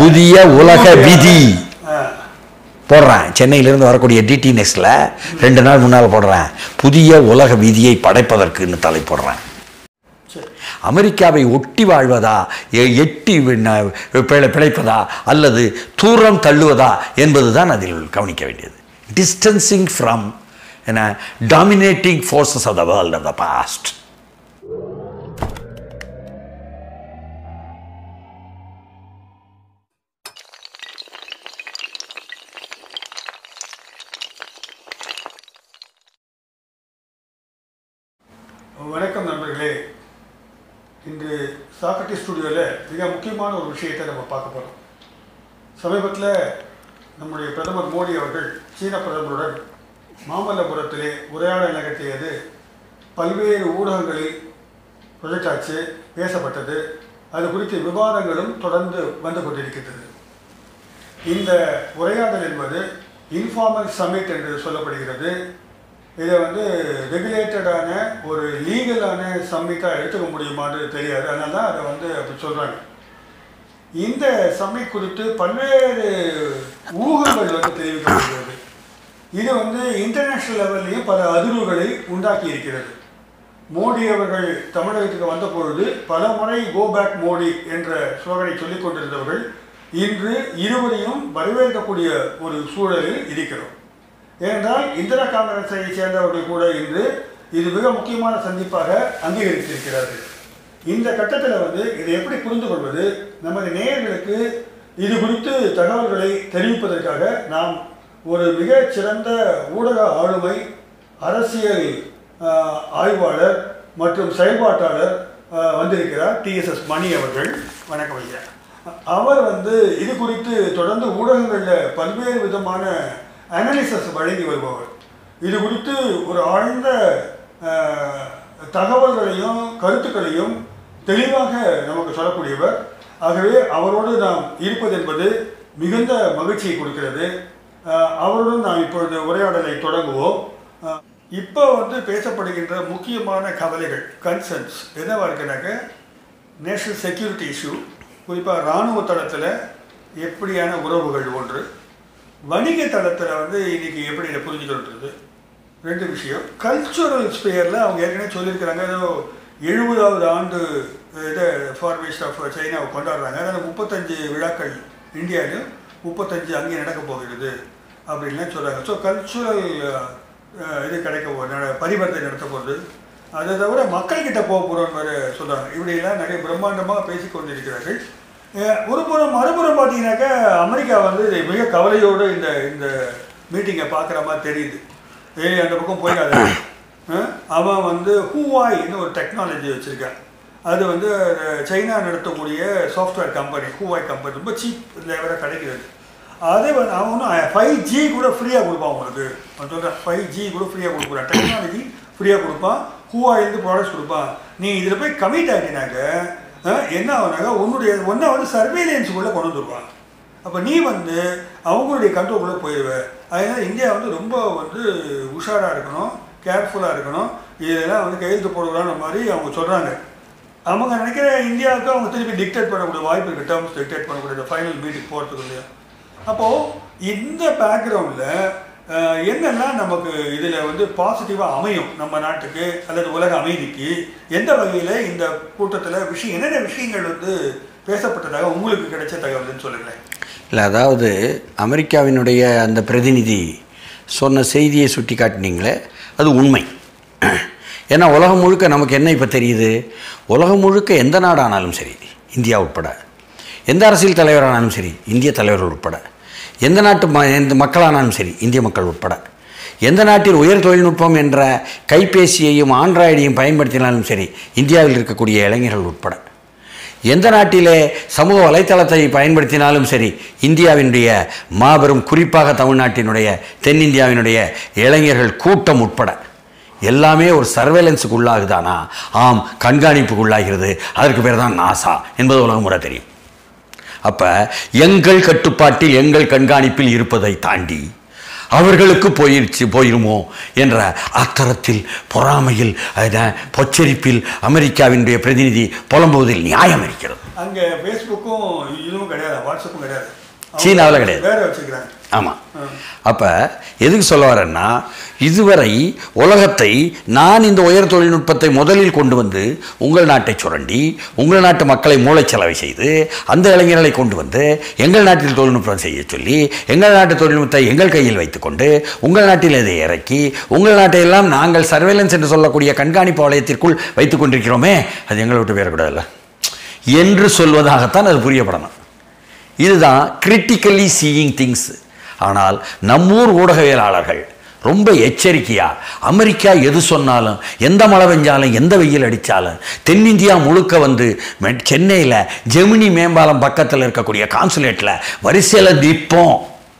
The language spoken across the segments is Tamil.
புதிய உலக விதி ஆ, போடுறேன் சென்னையிலிருந்து வரக்கூடிய டிடி நெக்ஸ்ட்ல ரெண்டு நாள் முன்னால் போடுறேன் புதிய உலக விதியை படைப்பதற்குன்னு தலை போடுறேன் சரி அமெரிக்காவை ஒட்டி வாழ்வதா எ- எட்டி விண்ண- பிழை- பிழைப்பதா அல்லது தூரம் தள்ளுவதா என்பதுதான் அதில் கவனிக்க வேண்டியது டிஸ்டன்சிங் ஃப்ரம் என்ன dominating forces of the world of the past வணக்கம் நண்பர்களே இன்று சாக்கட்டி ஸ்டுடியோவில் மிக முக்கியமான ஒரு விஷயத்தை நம்ம பார்க்க போகிறோம் சமீபத்தில் நம்முடைய பிரதமர் மோடி அவர்கள் சீன பிரதமருடன் மாமல்லபுரத்திலே உரையாடல் நிகழ்த்தியது பல்வேறு ஊடகங்களில் ப்ரொஜெக்ட் ஆச்சு பேசப்பட்டது அது குறித்த விவாதங்களும் தொடர்ந்து வந்து கொண்டிருக்கின்றது இந்த உரையாடல் என்பது இன்ஃபார்மல் சமிட் என்று சொல்லப்படுகிறது இதை வந்து ரெகுலேட்டடான ஒரு லீகலான சம்மிட்டாக எடுத்துக்க முடியுமான்னு தெரியாது அதனால தான் அதை வந்து அப்படி சொல்கிறாங்க இந்த சம்மிட் குறித்து பல்வேறு ஊகங்கள் வந்து தெரிவிக்கப்படுகிறது இது வந்து இன்டர்நேஷ்னல் லெவல்லையும் பல அதிர்வுகளை உண்டாக்கி இருக்கிறது மோடி அவர்கள் தமிழகத்துக்கு வந்த பொழுது பல முறை கோ பேக் மோடி என்ற ஸ்லோகனை சொல்லிக் கொண்டிருந்தவர்கள் இன்று இருவரையும் வரவேற்கக்கூடிய ஒரு சூழலில் இருக்கிறோம் ஏனென்றால் இந்திரா காங்கிரஸை சேர்ந்தவர்கள் கூட இன்று இது மிக முக்கியமான சந்திப்பாக அங்கீகரித்திருக்கிறார்கள் இந்த கட்டத்தில் வந்து இதை எப்படி புரிந்து கொள்வது நமது நேயர்களுக்கு இது குறித்து தகவல்களை தெரிவிப்பதற்காக நாம் ஒரு மிகச் சிறந்த ஊடக ஆளுமை அரசியல் ஆஹ், ஆய்வாளர் மற்றும் செயல்பாட்டாளர் ஆஹ், வந்திருக்கிறார் டிஎஸ்எஸ் மணி அவர்கள் வணக்கம் ஐயா அவர் வந்து இது குறித்து தொடர்ந்து ஊடகங்களில் பல்வேறு விதமான அனாலிசிஸ் வழங்கி வருபவர் இது குறித்து ஒரு ஆழ்ந்த ஆஹ், தகவல்களையும் கருத்துக்களையும் தெளிவாக நமக்கு சொல்லக்கூடியவர் ஆகவே அவரோடு நாம் இருப்பது என்பது மிகுந்த மகிழ்ச்சியை கொடுக்கிறது ஆஹ், அவருடன் நாம் இப்பொழுது உரையாடலை தொடங்குவோம் ஆஹ், இப்போ வந்து பேசப்படுகின்ற முக்கியமான கவலைகள் கன்சர்ன்ஸ் என்னவா இருக்குனாக்க நேஷனல் செக்யூரிட்டி இஷ்யூ குறிப்பாக இராணுவ தளத்தில் எப்படியான உறவுகள் ஒன்று வணிக தளத்தில் வந்து இன்னைக்கு எப்படி இதை புரிஞ்சுக்கிறது ரெண்டு விஷயம் கல்ச்சுரல் ஸ்பேயரில் அவங்க ஏற்கனவே சொல்லியிருக்கிறாங்க ஏதோ எழுபதாவது ஆண்டு இதை ஃபார்மேஷன் ஆஃப் சைனாவை கொண்டாடுறாங்க அதில் முப்பத்தஞ்சு விழாக்கள் இந்தியாவிலும் முப்பத்தஞ்சு அங்கே நடக்க போகிறது அப்படின்லாம் சொல்கிறாங்க ஸோ கல்ச்சுரல் இது கிடைக்க போகுது பரிவர்த்தனை நடத்த போகுது அதை தவிர மக்கள்கிட்ட போக போகிறோன்னு வேறு சொல்கிறாங்க இப்படியெல்லாம் நிறைய பிரம்மாண்டமாக பேசி கொண்டிருக்கிறார்கள் அஹ் ஒரு புறம் மறுபுறம் பார்த்தீங்கன்னாக்கா அமெரிக்கா வந்து மிக கவலையோடு இந்த இந்த மீட்டிங்கை பார்க்குற மாதிரி தெரியுது ஏய் அந்த பக்கம் போயிடாத அஹ் அவன் வந்து ஹூவாய்னு ஒரு டெக்னாலஜி வச்சுருக்கான் அது வந்து அஹ், சைனா நடத்தக்கூடிய சாஃப்ட்வேர் கம்பெனி ஹூவாய் கம்பெனி ரொம்ப சீப் லெவலில் கிடைக்கிறது அதே வந்து அவன் ஒன்றும் ஃபைவ் ஜி கூட ஃப்ரீயாக கொடுப்பான் உங்களுக்கு அவன் சொல்கிறான் ஃபைவ் ஜி கூட ஃப்ரீயாக கொடுக்குறான் டெக்னாலஜி ஃப்ரீயாக கொடுப்பான் ஹூவாயிலேருந்து ப்ராடக்ட்ஸ் கொடுப்பான் நீ இதில் போய் கமிட் ஆகினாக்க அஹ், என்ன ஆகுனாக்கா உன்னுடைய ஒன்றை வந்து சர்வேலியன்ஸுக்குள்ளே கொண்டு வந்துருவான் அப்போ நீ வந்து அவங்களுடைய கண்ட்ரோலுக்குள்ளே போயிடுவ அதனால் இந்தியா வந்து ரொம்ப வந்து உஷாராக இருக்கணும் கேர்ஃபுல்லாக இருக்கணும் இதெல்லாம் வந்து கையெழுத்து போடுறான்ற மாதிரி அவங்க சொல்கிறாங்க அவங்க நினைக்கிற இந்தியாவுக்கு அவங்க திருப்பி டிக்டேட் பண்ணக்கூடிய வாய்ப்பு இருக்குது டேர்ம்ஸ் டிக்டேட் பண்ணக்கூடிய ஃபைனல் மீட்டிங் போகிறதுக்கு இல்லையா அப்போது இந்த பேக்ரவுண்டில் என்னெல்லாம் நமக்கு இதில் வந்து பாசிட்டிவாக அமையும் நம்ம நாட்டுக்கு அல்லது உலக அமைதிக்கு எந்த வகையில் இந்த கூட்டத்தில் விஷயம் என்னென்ன விஷயங்கள் வந்து பேசப்பட்டதாக உங்களுக்கு கிடைச்ச தகவல்னு சொல்லுங்களேன் இல்லை அதாவது அமெரிக்காவினுடைய அந்த பிரதிநிதி சொன்ன செய்தியை சுட்டி காட்டினீங்களே அது உண்மை ஏன்னா உலகம் முழுக்க நமக்கு என்ன இப்போ தெரியுது உலகம் முழுக்க எந்த நாடானாலும் சரி இந்தியா உட்பட எந்த அரசியல் தலைவரானாலும் சரி இந்திய தலைவர்கள் உட்பட எந்த நாட்டு ம எந்த மக்களானாலும் சரி இந்திய மக்கள் உட்பட எந்த நாட்டில் உயர் தொழில்நுட்பம் என்ற கைபேசியையும் ஆண்ட்ராய்டையும் பயன்படுத்தினாலும் சரி இந்தியாவில் இருக்கக்கூடிய இளைஞர்கள் உட்பட எந்த நாட்டிலே சமூக வலைத்தளத்தை பயன்படுத்தினாலும் சரி இந்தியாவினுடைய மாபெரும் குறிப்பாக தமிழ்நாட்டினுடைய தென்னிந்தியாவினுடைய இளைஞர்கள் கூட்டம் உட்பட எல்லாமே ஒரு சர்வேலன்ஸுக்கு உள்ளாகுதானா ஆம் கண்காணிப்புக்கு உள்ளாகிறது அதற்கு பேர் தான் நாசா என்பது உலகம் முறை தெரியும் அப்போ எங்கள் கட்டுப்பாட்டில் எங்கள் கண்காணிப்பில் இருப்பதை தாண்டி அவர்களுக்கு போயிருச்சு போயிருமோ என்ற அத்தரத்தில் பொறாமையில் அஹ், பொச்சரிப்பில் அமெரிக்காவினுடைய பிரதிநிதி புலம்புவதில் நியாயம் இருக்கிறது அங்கே ஃபேஸ்புக்கும் இதுவும் கிடையாது வாட்ஸ்அப்பும் கிடையாது அவங்க சீனாவுல கிடையாது. வேற வச்சுக்கிறாங்க ஆமாம் அப்போ எதுக்கு சொல்ல வரேன்னா இதுவரை உலகத்தை நான் இந்த உயர் தொழில்நுட்பத்தை முதலில் கொண்டு வந்து உங்கள் நாட்டை சுரண்டி உங்கள் நாட்டு மக்களை மூளைச்சலவை செய்து அந்த இளைஞர்களை கொண்டு வந்து எங்கள் நாட்டில் தொழில்நுட்பம் செய்ய சொல்லி எங்கள் நாட்டு தொழில்நுட்பத்தை எங்கள் கையில் வைத்துக்கொண்டு உங்கள் நாட்டில் இதை இறக்கி உங்கள் நாட்டை எல்லாம் நாங்கள் சர்வேலன்ஸ் என்று சொல்லக்கூடிய கண்காணிப்பு வளையத்திற்குள் வைத்துக் கொண்டிருக்கிறோமே அது எங்களை விட்டு போயிடக்கூடாதுல்ல என்று சொல்வதாகத்தான் அது புரியப்படணும் இதுதான் கிரிட்டிக்கலி சீயிங் திங்ஸ் ஆனால் நம்மூர் ஊடகவியலாளர்கள் ரொம்ப எச்சரிக்கையா அமெரிக்கா எது சொன்னாலும் எந்த மழை பெஞ்சாலும் எந்த வெயில் அடித்தாலும் தென்னிந்தியா முழுக்க வந்து மெ- சென்னையில் ஜெமினி மேம்பாலம் பக்கத்தில் இருக்கக்கூடிய கான்சுலேட்டில் வரிசையில் நிற்போம்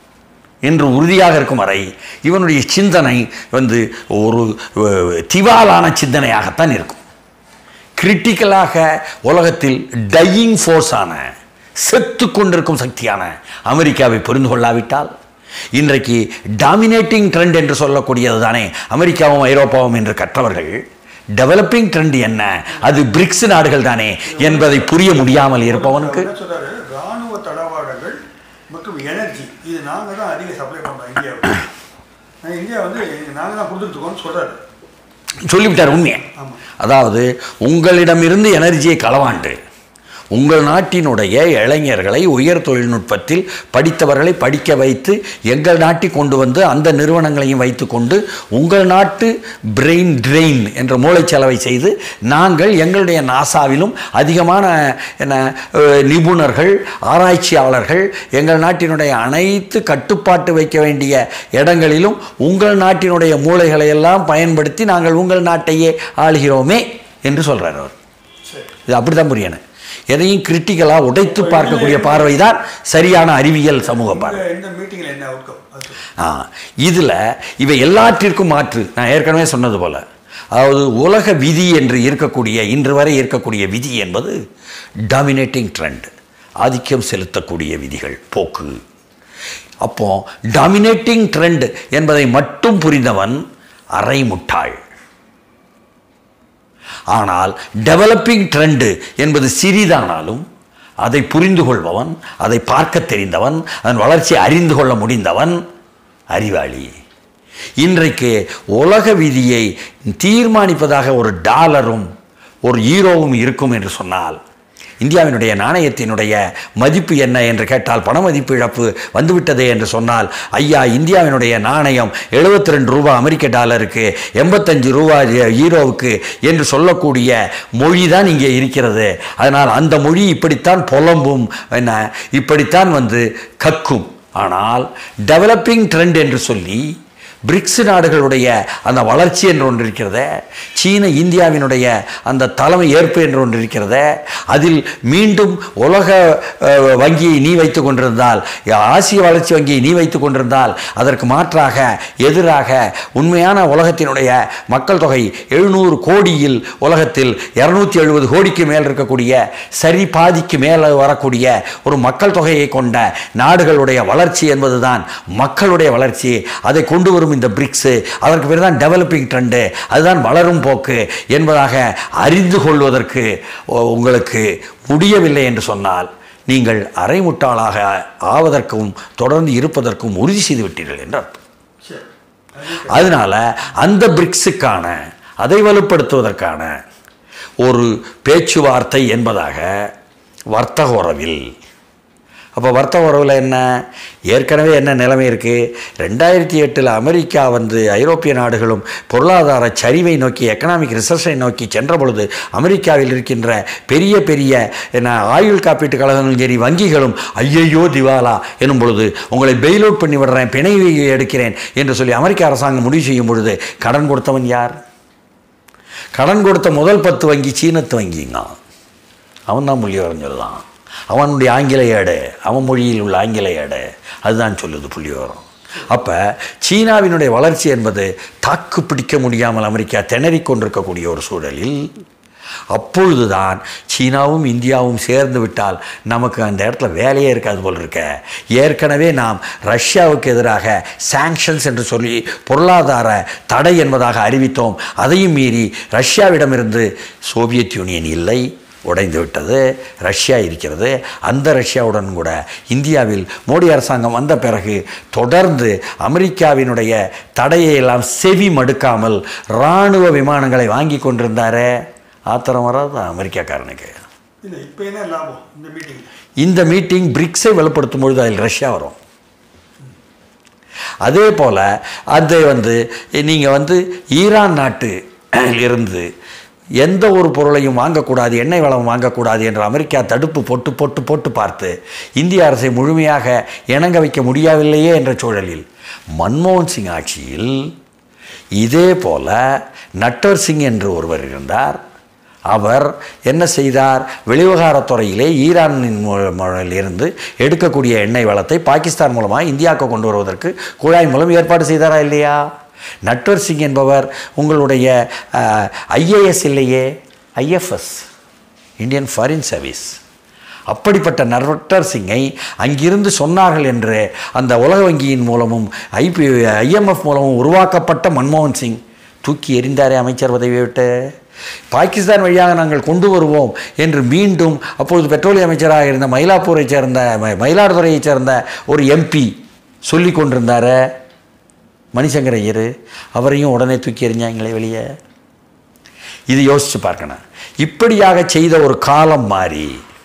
என்று உறுதியாக இருக்கும் வரை இவனுடைய சிந்தனை வந்து ஒரு அஹ், திவாலான சிந்தனையாகத்தான் இருக்கும் கிரிட்டிக்கலாக உலகத்தில் டையிங் ஃபோர்ஸான செத்து கொண்டிருக்கும் சக்தியான அமெரிக்காவை புரிந்து கொள்ளாவிட்டால் இன்றைக்கு டாமினேட்டிங் ட்ரெண்ட் என்று சொல்லக்கூடியது தானே அமெரிக்காவும் ஐரோப்பாவும் என்று கற்றவர்கள் டெவலப்பிங் ட்ரெண்ட் என்ன அது பிரிக்ஸ் நாடுகள் தானே என்பதை புரிய முடியாமல் இருப்பவனுக்கு என்ன சொல்றாரு ராணுவ தளவாடங்கள் மற்றும் எனர்ஜி இது நாங்கள் தான் அதிக சப்ளை பண்ணுறோம் இந்தியாவுக்கு ஆனா, இந்தியா வந்து நாங்கள் தான் கொடுத்துருக்கோம்னு சொல்றாரு சொல்லிவிட்டார் உண்மையை ஆமாம் அதாவது உங்களிடமிருந்து எனர்ஜியை களவாண்டு உங்கள் நாட்டினுடைய இளைஞர்களை உயர் தொழில்நுட்பத்தில் படித்தவர்களை படிக்க வைத்து எங்கள் நாட்டில் கொண்டு வந்து அந்த நிறுவனங்களையும் வைத்துக்கொண்டு உங்கள் நாட்டு பிரெயின் ட்ரெயின் என்ற மூளைச்சலவை செய்து நாங்கள் எங்களுடைய நாசாவிலும் அதிகமான என்ன அஹ், நிபுணர்கள் ஆராய்ச்சியாளர்கள் எங்கள் நாட்டினுடைய அனைத்து கட்டுப்பாட்டு வைக்க வேண்டிய இடங்களிலும் உங்கள் நாட்டினுடைய மூளைகளை எல்லாம் பயன்படுத்தி நாங்கள் உங்கள் நாட்டையே ஆளுகிறோமே என்று சொல்றார் அவர் சரி இது அப்படித்தான் புரியணும் எதையும் கிரிட்டிக்கலாக உடைத்து பார்க்கக்கூடிய பார்வை தான் சரியான அறிவியல் சமூக பார்வை இந்த- இந்த மீட்டிங்கில் என்ன அவுட்கம் அது சொல்லுங்க. ஆ இதில் இவை எல்லாற்றிற்கும் மாற்று நான் ஏற்கனவே சொன்னது போல அதாவது உலக விதி என்று இருக்கக்கூடிய இன்று வரை இருக்கக்கூடிய விதி என்பது டாமினேட்டிங் ட்ரெண்ட் ஆதிக்கம் செலுத்தக்கூடிய விதிகள் போக்கு அப்போ டாமினேட்டிங் ட்ரெண்ட் என்பதை மட்டும் புரிந்தவன் அரை முட்டாள் ஆனால் டெவலப்பிங் ட்ரெண்டு என்பது சிறிதானாலும் அதை புரிந்து கொள்பவன் அதை பார்க்க தெரிந்தவன் அதன் வளர்ச்சியை அறிந்து கொள்ள முடிந்தவன் அறிவாளி இன்றைக்கு உலக விதியை தீர்மானிப்பதாக ஒரு டாலரும் ஒரு ஈரோவும் இருக்கும் என்று சொன்னால் இந்தியாவினுடைய நாணயத்தினுடைய மதிப்பு என்ன என்று கேட்டால் பண மதிப்பு இழப்பு வந்துவிட்டதே என்று சொன்னால் ஐயா இந்தியாவினுடைய நாணயம் 72 ரெண்டு ரூபா அமெரிக்க டாலருக்கு எண்பத்தஞ்சு ரூபா ஈரோவுக்கு என்று சொல்லக்கூடிய மொழி தான் இங்கே இருக்கிறது அதனால் அந்த மொழி இப்படித்தான் புலம்பும் என்ன இப்படித்தான் வந்து கக்கும் ஆனால் டெவலப்பிங் ட்ரெண்ட் என்று சொல்லி பிரிக்ஸ் நாடுகளுடைய அந்த வளர்ச்சி என்று ஒன்று இருக்கிறதே சீன இந்தியாவினுடைய அந்த தலைமை ஏற்பு என்று ஒன்று இருக்கிறதே அதில் மீண்டும் உலக அஹ், வங்கியை நீ வைத்து கொண்டிருந்தால் ஆசிய வளர்ச்சி வங்கியை நீ வைத்து கொண்டிருந்தால் அதற்கு மாற்றாக எதிராக உண்மையான உலகத்தினுடைய மக்கள் தொகை எழுநூறு கோடியில் உலகத்தில் இரநூத்தி எழுபது கோடிக்கு மேல் இருக்கக்கூடிய சரி பாதிக்கு மேலே வரக்கூடிய ஒரு மக்கள் தொகையை கொண்ட நாடுகளுடைய வளர்ச்சி என்பதுதான் மக்களுடைய வளர்ச்சி அதை கொண்டு வரும் இந்த பிரிக்ஸு அதற்கு பேர் தான் டெவலப்பிங் ட்ரெண்டு அதுதான் வளரும் போக்கு என்பதாக அறிந்து கொள்வதற்கு உ- உங்களுக்கு முடியவில்லை என்று சொன்னால் நீங்கள் அரைமுட்டாளாக ஆவதற்கும் தொடர்ந்து இருப்பதற்கும் உறுதி செய்து விட்டீர்கள் என்று அர்த்தம் சரி அது அதனால அந்த பிரிக்ஸுக்கான அதை வலுப்படுத்துவதற்கான ஒரு பேச்சுவார்த்தை என்பதாக வர்த்தக உறவில் அப்போ வர்த்தக உறவில் என்ன ஏற்கனவே என்ன நிலைமை இருக்குது ரெண்டாயிரத்தி எட்டில் அமெரிக்கா வந்து ஐரோப்பிய நாடுகளும் பொருளாதார சரிவை நோக்கி எக்கனாமிக் ரிசர்ஷனை நோக்கி சென்ற பொழுது அமெரிக்காவில் இருக்கின்ற பெரிய பெரிய என்ன ஆயுள் காப்பீட்டு கழகங்களும் சரி வங்கிகளும் ஐயையோ திவாலா எனும் பொழுது உங்களை பெயில் அவுட் பண்ணி விடுறேன் பிணை எடுக்கிறேன் என்று சொல்லி அமெரிக்க அரசாங்கம் முடிவு செய்யும் பொழுது கடன் கொடுத்தவன் யார் கடன் கொடுத்த முதல் பத்து வங்கி சீனத்து வங்கிங்க அவன் தான் புள்ளி வரைஞ்சிடலாம் அவனுடைய ஆங்கில ஏடு அவன் மொழியில் உள்ள ஆங்கில ஏடு அதுதான் சொல்லுது புள்ளிவிவரம் அப்போ சீனாவினுடைய வளர்ச்சி என்பது தாக்கு பிடிக்க முடியாமல் அமெரிக்கா திணறிக் கொண்டிருக்கக்கூடிய ஒரு சூழலில் அப்பொழுதுதான் சீனாவும் இந்தியாவும் சேர்ந்து விட்டால் நமக்கு அந்த இடத்துல வேலையே இருக்காது போல் இருக்க ஏற்கனவே நாம் ரஷ்யாவுக்கு எதிராக சாங்ஷன்ஸ் என்று சொல்லி பொருளாதார தடை என்பதாக அறிவித்தோம் அதையும் மீறி ரஷ்யாவிடமிருந்து சோவியத் யூனியன் இல்லை உடைந்து விட்டது ரஷ்யா இருக்கிறது அந்த ரஷ்யாவுடன் கூட இந்தியாவில் மோடி அரசாங்கம் வந்த பிறகு தொடர்ந்து அமெரிக்காவினுடைய தடையை எல்லாம் செவி மடுக்காமல் இராணுவ விமானங்களை வாங்கி கொண்டிருந்தாரே ஆத்திரம் வராது அமெரிக்காக்காரனுக்கு இல்லை இப்போ என்ன லாபம் இந்த மீட்டிங் இந்த மீட்டிங் பிரிக்ஸை வலுப்படுத்தும் பொழுது அதில் ரஷ்யா வரும் அதே போல் அதை வந்து நீங்கள் வந்து ஈரான் நாட்டு இருந்து எந்த ஒரு பொருளையும் வாங்கக்கூடாது எண்ணெய் வளம் வாங்கக்கூடாது என்று அமெரிக்கா தடுப்பு போட்டு போட்டு போட்டு பார்த்து இந்திய அரசை முழுமையாக இணங்க வைக்க முடியவில்லையே என்ற சூழலில் மன்மோகன் சிங் ஆட்சியில் இதே போல நட்வர் சிங் என்று ஒருவர் இருந்தார் அவர் என்ன செய்தார் வெளிவிவகாரத்துறையிலே ஈரானின் மூ- மூலம் இருந்து எடுக்கக்கூடிய எண்ணெய் வளத்தை பாகிஸ்தான் மூலமாக இந்தியாவுக்கு கொண்டு வருவதற்கு குழாய் மூலம் ஏற்பாடு செய்தாரா இல்லையா நட்வர் சிங் என்பவர் உங்களுடைய ஐஏஎஸ் இல்லையே ஐஎஃப்எஸ் இந்தியன் ஃபாரின் சர்வீஸ் அப்படிப்பட்ட நட்வர் சிங்கை அங்கிருந்து சொன்னார்கள் என்று அந்த உலக வங்கியின் மூலமும் ஐபி ஐஎம்எஃப் மூலமும் உருவாக்கப்பட்ட மன்மோகன் சிங் தூக்கி எறிந்தாரே அமைச்சர் பதவியை விட்டு பாகிஸ்தான் வழியாக நாங்கள் கொண்டு வருவோம் என்று மீண்டும் அப்பொழுது பெட்ரோலிய அமைச்சராக இருந்த மயிலாப்பூரைச் சேர்ந்த ம- மயிலாடுதுறையைச் சேர்ந்த ஒரு எம்பி சொல்லி கொண்டிருந்தார மணிசங்கர் ஐயர் அவரையும் உடனே தூக்கி எறிஞ்சாங்களே வெளியே இது யோசித்து பார்க்கணும் இப்படியாக செய்த ஒரு காலம் மாறி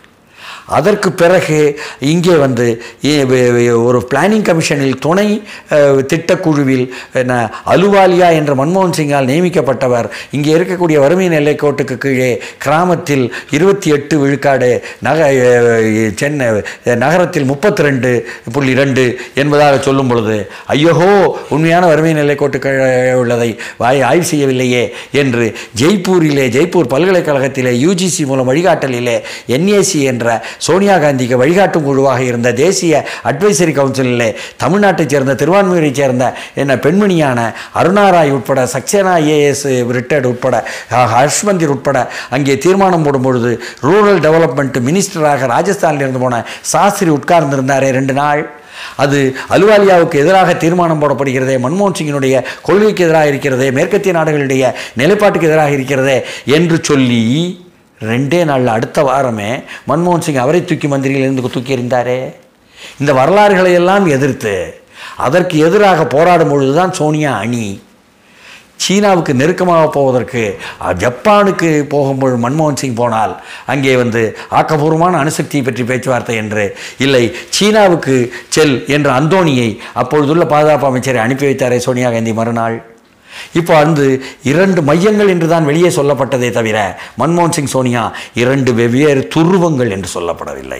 அதற்கு பிறகு இங்கே வந்து இ- வே- வே- ஒரு பிளானிங் கமிஷனில் துணை அஹ், திட்டக்குழுவில் என்ன அலுவாலியா என்ற மன்மோகன் சிங்கால் நியமிக்கப்பட்டவர் இங்கே இருக்கக்கூடிய வறுமை எல்லைக்கோட்டுக்கு கீழே கிராமத்தில் இருபத்தி எட்டு விழுக்காடு நக அஹ், சென்னை அஹ், நகரத்தில் முப்பத்தி ரெண்டு புள்ளி ரெண்டு என்பதாக சொல்லும் பொழுது ஐயோஹோ உண்மையான வறுமை எல்லைக்கோட்டுக்கு கீழே உள்ளதை வாய் ஆய்வு செய்யவில்லையே என்று ஜெய்ப்பூரிலே ஜெய்ப்பூர் பல்கலைக்கழகத்திலே யூஜிசி மூலம் வழிகாட்டலிலே என்ஏசி என்ற சோனியா காந்திக்கு வழிகாட்டும் குழுவாக இருந்த தேசிய அட்வைசரி கவுன்சிலிலே தமிழ்நாட்டைச் சேர்ந்த திருவான்மையூரைச் சேர்ந்த என்ன பெண்மணியான அருணாராய் உட்பட சக்சேனா ஐஏஎஸ் ரிட்டையர்டு உட்பட அஹ், ஹர்ஷ்மந்திர் உட்பட அங்கே தீர்மானம் போடும் பொழுது ரூரல் டெவலப்மெண்ட் மினிஸ்டராக ராஜஸ்தானில் இருந்து போன சாஸ்திரி உட்கார்ந்திருந்தாரே ரெண்டு நாள் அது அலுவாலியாவுக்கு எதிராக தீர்மானம் போடப்படுகிறதே மன்மோகன் சிங்கினுடைய கொள்கைக்கு எதிராக இருக்கிறதே மேற்கத்திய நாடுகளுடைய நிலைப்பாட்டுக்கு எதிராக இருக்கிறதே என்று சொல்லி ரெண்டே நாளில் அடுத்த வாரமே மன்மோகன் சிங் அவரை தூக்கி மந்திரியிலிருந்து தூக்கி எறிந்தாரே இந்த வரலாறுகளை எல்லாம் எதிர்த்து அதற்கு எதிராக போராடும் பொழுதுதான் சோனியா அணி சீனாவுக்கு நெருக்கமாக போவதற்கு அஹ், ஜப்பானுக்கு போகும்போது மன்மோகன் சிங் போனால் அங்கே வந்து ஆக்கப்பூர்வமான அணுசக்தியை பற்றி பேச்சுவார்த்தை என்று இல்லை சீனாவுக்கு செல் என்ற அந்தோணியை அப்பொழுதுள்ள பாதுகாப்பு அமைச்சரை அனுப்பி வைத்தாரே சோனியா காந்தி மறுநாள் இப்போ வந்து இரண்டு மையங்கள் என்று தான் வெளியே சொல்லப்பட்டதே தவிர மன்மோகன் சிங் சோனியா இரண்டு வெவ்வேறு துருவங்கள் என்று சொல்லப்படவில்லை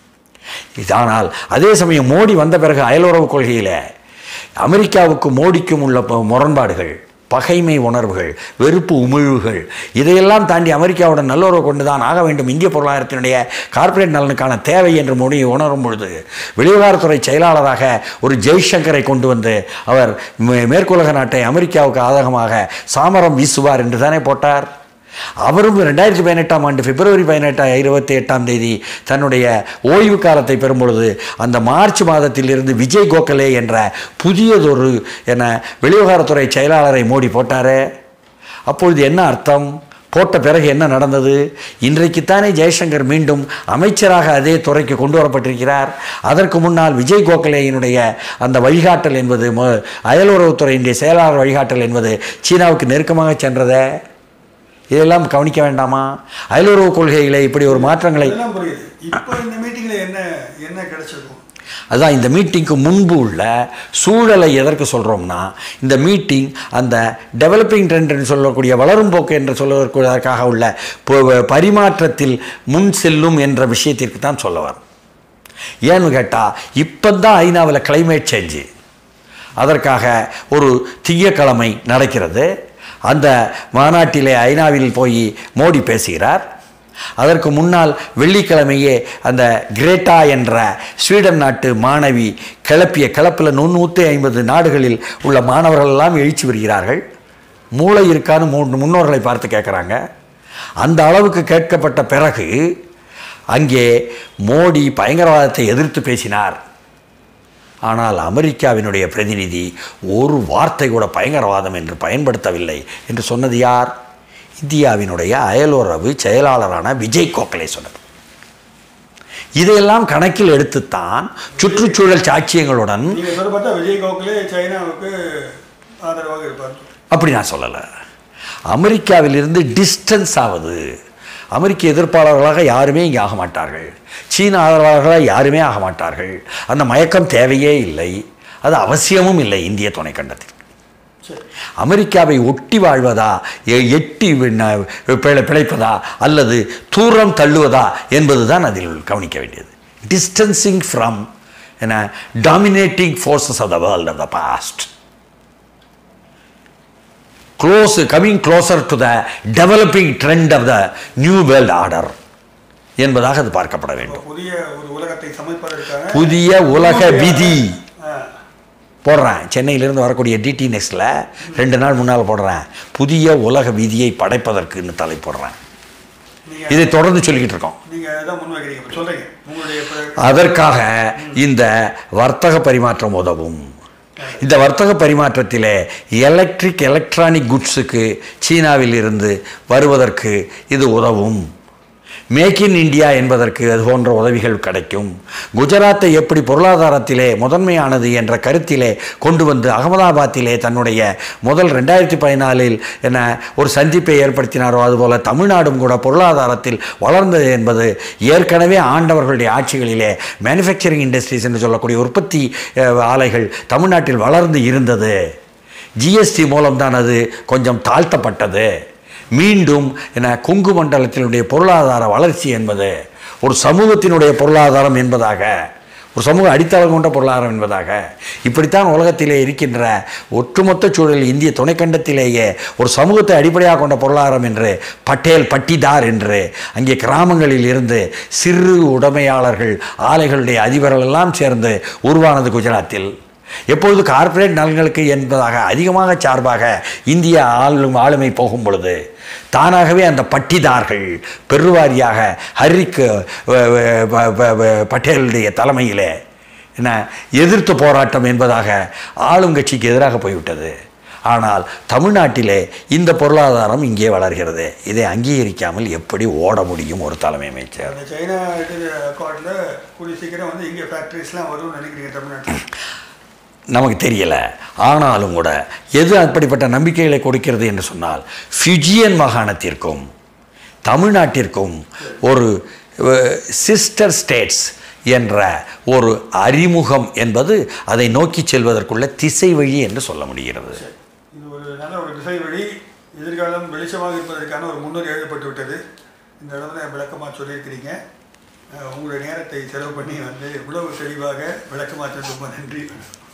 இது ஆனால் அதே சமயம் மோடி வந்த பிறகு அயலுறவு கொள்கையில் அமெரிக்காவுக்கும் மோடிக்கும் உள்ள ப- முரண்பாடுகள் பகைமை உணர்வுகள் வெறுப்பு உமிழ்வுகள் இதையெல்லாம் தாண்டி அமெரிக்காவுடன் நல்லுறவு கொண்டு தான் ஆக வேண்டும் இந்திய பொருளாதாரத்தினுடைய கார்ப்பரேட் நலனுக்கான தேவை என்று மோடி உணரும் பொழுது வெளிவிவகாரத்துறை செயலாளராக ஒரு ஜெய்சங்கரை கொண்டு வந்து அவர் மே- மேற்குலக நாட்டை அமெரிக்காவுக்கு ஆதகமாக சாமரம் வீசுவார் என்று தானே போட்டார் அவரும் ரெண்டாயிரத்தி பதினெட்டாம் ஆண்டு பிப்ரவரி பதினெட்டா இருபத்தி எட்டாம் தேதி தன்னுடைய ஓய்வு காலத்தை பெறும் பொழுது அந்த மார்ச் மாதத்திலிருந்து விஜய் கோகலே என்ற புதியதொரு என வெளிவிவகாரத்துறை செயலாளரை மோடி போட்டாரே அப்பொழுது என்ன அர்த்தம் போட்ட பிறகு என்ன நடந்தது இன்றைக்குத்தானே ஜெய்சங்கர் மீண்டும் அமைச்சராக அதே துறைக்கு கொண்டு வரப்பட்டிருக்கிறார் அதற்கு முன்னால் விஜய் கோகலேயினுடைய அந்த வழிகாட்டல் என்பது மொ- அயலுறவுத்துறையினுடைய செயலாளர் வழிகாட்டல் என்பது சீனாவுக்கு நெருக்கமாக சென்றதே இதெல்லாம் கவனிக்க வேண்டாமா அயலுறவு கொள்கைகளை இப்படி ஒரு மாற்றங்களை இதெல்லாம் புரியுது இப்போ இந்த மீட்டிங்கில் என்ன என்ன கிடைச்சிருக்கும் அதான் இந்த மீட்டிங்க்கு முன்பு உள்ள சூழலை எதற்கு சொல்கிறோம்னா இந்த மீட்டிங் அந்த டெவலப்பிங் ட்ரெண்ட் என்று சொல்லக்கூடிய வளரும் போக்கு என்று சொல்வதற்காக உள்ள ப- பரிமாற்றத்தில் முன் செல்லும் என்ற விஷயத்திற்கு தான் சொல்ல வரும் ஏன்னு கேட்டால் இப்போ தான் ஐநாவில் climate சேஞ்சு அதற்காக ஒரு திங்கக்கிழமை நடக்கிறது அந்த மாநாட்டிலே ஐநாவில் போய் மோடி பேசுகிறார் அதற்கு முன்னால் வெள்ளிக்கிழமையே அந்த கிரேட்டா என்ற ஸ்வீடன் நாட்டு மாணவி கிளப்பிய கிளப்பில் நூற்றி ஐம்பது நாடுகளில் உள்ள மாணவர்கள் எல்லாம் எழுச்சி வருகிறார்கள் மூளை இருக்கான்னு மூன்று முன்னோர்களை பார்த்து கேட்குறாங்க அந்த அளவுக்கு கேட்கப்பட்ட பிறகு அங்கே மோடி பயங்கரவாதத்தை எதிர்த்து பேசினார் ஆனால் அமெரிக்காவினுடைய பிரதிநிதி ஒரு வார்த்தை கூட பயங்கரவாதம் என்று பயன்படுத்தவில்லை என்று சொன்னது யார் இந்தியாவினுடைய அயலுறவு செயலாளரான விஜய் கோகலே சொன்னது இதையெல்லாம் கணக்கில் எடுத்துத்தான் சுற்றுச்சூழல் சாட்சியங்களுடன் நீங்க சொல்ல பார்த்தா விஜய் கோகலே சைனாவுக்கு ஆதரவாக இருப்பார் அப்படி நான் சொல்லலை அமெரிக்காவிலிருந்து டிஸ்டன்ஸ் ஆவது அமெரிக்க எதிர்ப்பாளர்களாக யாருமே இங்கே ஆக மாட்டார்கள் சீன ஆதரவாளர்களாக யாருமே ஆக மாட்டார்கள் அந்த மயக்கம் தேவையே இல்லை அது அவசியமும் இல்லை இந்திய துணைக்கண்டத்தில் சரி அமெரிக்காவை ஒட்டி வாழ்வதா எ- எட்டி விண்ண- பிழை பிழைப்பதா அல்லது தூரம் தள்ளுவதா என்பதுதான் அதில் கவனிக்க வேண்டியது டிஸ்டன்சிங் ஃப்ரம் என்ன dominating forces of the world of the past close coming closer to the developing trend of the new world order என்பதாக அது பார்க்கப்பட வேண்டும் புதிய ஒரு உலகத்தை சமைப்பதற்கான புதிய உலக விதி ஆ, போடுறேன் சென்னையிலிருந்து வரக்கூடிய டிடி நெக்ஸ்டில் ரெண்டு நாள் முன்னால் போடுறேன் புதிய உலக விதியை படைப்பதற்குன்னு தலை போடுறேன் நீங்க இதை தொடர்ந்து சொல்லிக்கிட்டு இருக்கோம் நீங்க அதான் முன்வைக்கிறீங்க இப்ப சொல்றீங்க உங்களுடைய பிர- அதற்காக இந்த வர்த்தக பரிமாற்றம் உதவும் இந்த வர்த்தக பரிமாற்றத்திலே எலக்ட்ரிக் எலக்ட்ரானிக் குட்ஸுக்கு சீனாவில் இருந்து வருவதற்கு இது உதவும் மேக் இன் இந்தியா என்பதற்கு அது போன்ற உதவிகள் கிடைக்கும் குஜராத்தை எப்படி பொருளாதாரத்திலே முதன்மையானது என்ற கருத்திலே கொண்டு வந்து அகமதாபாத்திலே தன்னுடைய முதல் ரெண்டாயிரத்தி பதினாலில் என்ன ஒரு சந்திப்பை ஏற்படுத்தினாரோ அதுபோல தமிழ்நாடும் கூட பொருளாதாரத்தில் வளர்ந்தது என்பது ஏற்கனவே ஆண்டவர்களுடைய ஆட்சிகளிலே மேனுஃபேக்சரிங் இண்டஸ்ட்ரீஸ் என்று சொல்லக்கூடிய உற்பத்தி அஹ், ஆலைகள் தமிழ்நாட்டில் வளர்ந்து இருந்தது ஜிஎஸ்டி மூலம்தான் அது கொஞ்சம் தாழ்த்தப்பட்டது மீண்டும் என்ன கொங்கு மண்டலத்தினுடைய பொருளாதார வளர்ச்சி என்பது ஒரு சமூகத்தினுடைய பொருளாதாரம் என்பதாக ஒரு சமூக அடித்தளம் கொண்ட பொருளாதாரம் என்பதாக இப்படித்தான் உலகத்திலே இருக்கின்ற ஒட்டுமொத்த சூழல் இந்திய துணைக்கண்டத்திலேயே ஒரு சமூகத்தை அடிப்படையாக கொண்ட பொருளாதாரம் என்று பட்டேல் பட்டிதார் என்று அங்கே கிராமங்களில் இருந்து சிறு உடைமையாளர்கள் ஆலைகளுடைய அதிபர்கள் எல்லாம் சேர்ந்து உருவானது குஜராத்தில் எப்பொழுது கார்ப்பரேட் நலன்களுக்கு என்பதாக அதிகமாக சார்பாக இந்திய ஆளும் ஆளுமை போகும் பொழுது தானாகவே அந்த பட்டிதார்கள் பெருவாரியாக ஹரிக்கு வ- வ- வ- வ- வ- பட்டேலுடைய தலைமையிலே என்ன எதிர்த்து போராட்டம் என்பதாக ஆளுங்கட்சிக்கு எதிராக போய்விட்டது ஆனால் தமிழ்நாட்டிலே இந்த பொருளாதாரம் இங்கே வளர்கிறது இதை அங்கீகரிக்காமல் எப்படி ஓட முடியும் ஒரு தலைமை அமைச்சர் அந்த சைனா இது அக்கார்டில் கூடிய சீக்கிரம் வந்து இங்கே ஃபேக்ட்ரிஸ்லாம் வரும்னு நினைக்கிறீங்க தமிழ்நாட்டில் நமக்கு தெரியல ஆனாலும் கூட எது அப்படிப்பட்ட நம்பிக்கைகளை கொடுக்கிறது என்று சொன்னால் ஃபிஜியன் மாகாணத்திற்கும் தமிழ்நாட்டிற்கும் ஒரு சிஸ்டர் ஸ்டேட்ஸ் என்ற ஒரு அறிமுகம் என்பது அதை நோக்கி செல்வதற்குள்ள திசை வழி என்று சொல்ல முடிகிறது இது ஒரு நல்ல ஒரு திசை வழி எதிர்காலம் வெளிச்சமாக இருப்பதற்கான ஒரு முன்னுரை எழுதப்பட்டு விட்டது இந்த இடத்துல விளக்கமாக சொல்லியிருக்கிறீங்க அஹ் உங்களுடைய நேரத்தை செலவு பண்ணி வந்து இவ்வளவு தெளிவாக விளக்கமாக சொன்னது ரொம்ப நன்றி